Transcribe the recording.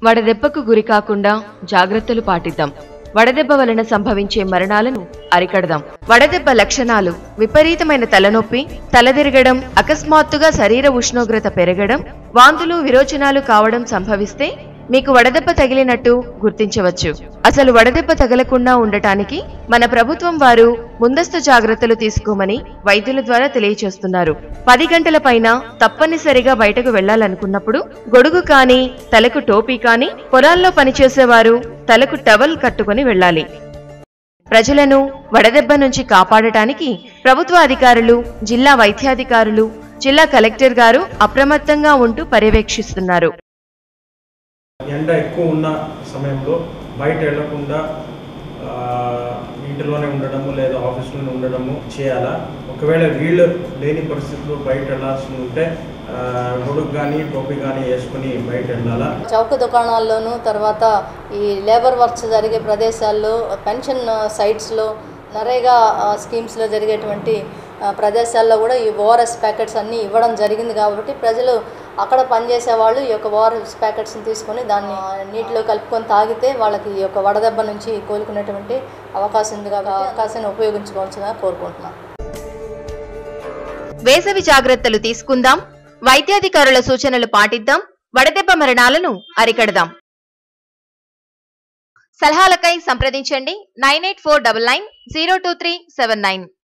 వడదెబ్బకు గురి కాకుండా జాగ్రత్తలు పాటిద్దాం వడదెబ్బ వలన సంభవించే మరణాలను అరికడదాం వడదెబ్బ లక్షణాలు విపరీతమైన తలనొప్పి తలదిరగడం అకస్మాత్తుగా శరీర ఉష్ణోగ్రత పెరగడం వాంతులు విరోచనాలు కావడం సంభవిస్తే మీకు వడదెబ్బ తగిలినట్టు గుర్తించవచ్చు అసలు వడదెబ్బ తగలకుండా ఉండటానికి మన ప్రభుత్వం వారు ముందస్తు జాగ్రత్తలు తీసుకోమని వైద్యుల ద్వారా తెలియచేస్తున్నారు పది గంటల పైన తప్పనిసరిగా బయటకు వెళ్లాలనుకున్నప్పుడు గొడుగు కానీ తలకు టోపీ కానీ పొలాల్లో పనిచేసేవారు తలకు టవల్ కట్టుకొని వెళ్ళాలి ప్రజలను వడదెబ్బ నుంచి కాపాడటానికి ప్రభుత్వ అధికారులు జిల్లా వైద్యాధికారులు జిల్లా కలెక్టర్ గారు అప్రమత్తంగా ఉంటూ పర్యవేక్షిస్తున్నారు ఎండ ఎక్కువ ఉన్న సమయంలో బయట వెళ్లకుండా ఆ, ఇంటిలోనే ఉండడము లేదా ఆఫీస్లోనే ఉండడము చేయాలా ఒకవేళ వీళ్ళు లేని పరిస్థితుల్లో బయట వెళ్ళాల్సి ఉంటే ఆ, గొడుగు కానీ టోపీ కానీ వేసుకుని బయట వెళ్ళాలా చౌక దుకాణాల్లోనూ తర్వాత ఈ లేబర్ వర్క్స్ జరిగే ప్రదేశాల్లో పెన్షన్ సైట్స్లో నరేగా ఆ, స్కీమ్స్లో జరిగేటువంటి ఆ, ప్రదేశాల్లో కూడా ఈ ఓఆర్ఎస్ ప్యాకెట్స్ అన్నీ ఇవ్వడం జరిగింది కాబట్టి ప్రజలు అక్కడ పనిచేసే వాళ్ళు ఈ యొక్క ఓఆర్ఎస్ ప్యాకెట్స్ని తీసుకొని దాన్ని ఆ, నీటిలో కలుపుకొని తాగితే వాళ్ళకి ఈ యొక్క వడదెబ్బ నుంచి కోలుకునేటువంటి అవకాశం ఉంది కాబట్టి ఆ అవకాశాన్ని ఉపయోగించుకోవాల్సిందిగా కోరుకుంటున్నాను వేసవి జాగ్రత్తలు తీసుకుందాం వైద్యాధికారుల సూచనలు పాటిద్దాం వడదెబ్బ మరణాలను అరికడదాం సలహాలకై సంప్రదించండి nine eight four double nine zero two three seven nine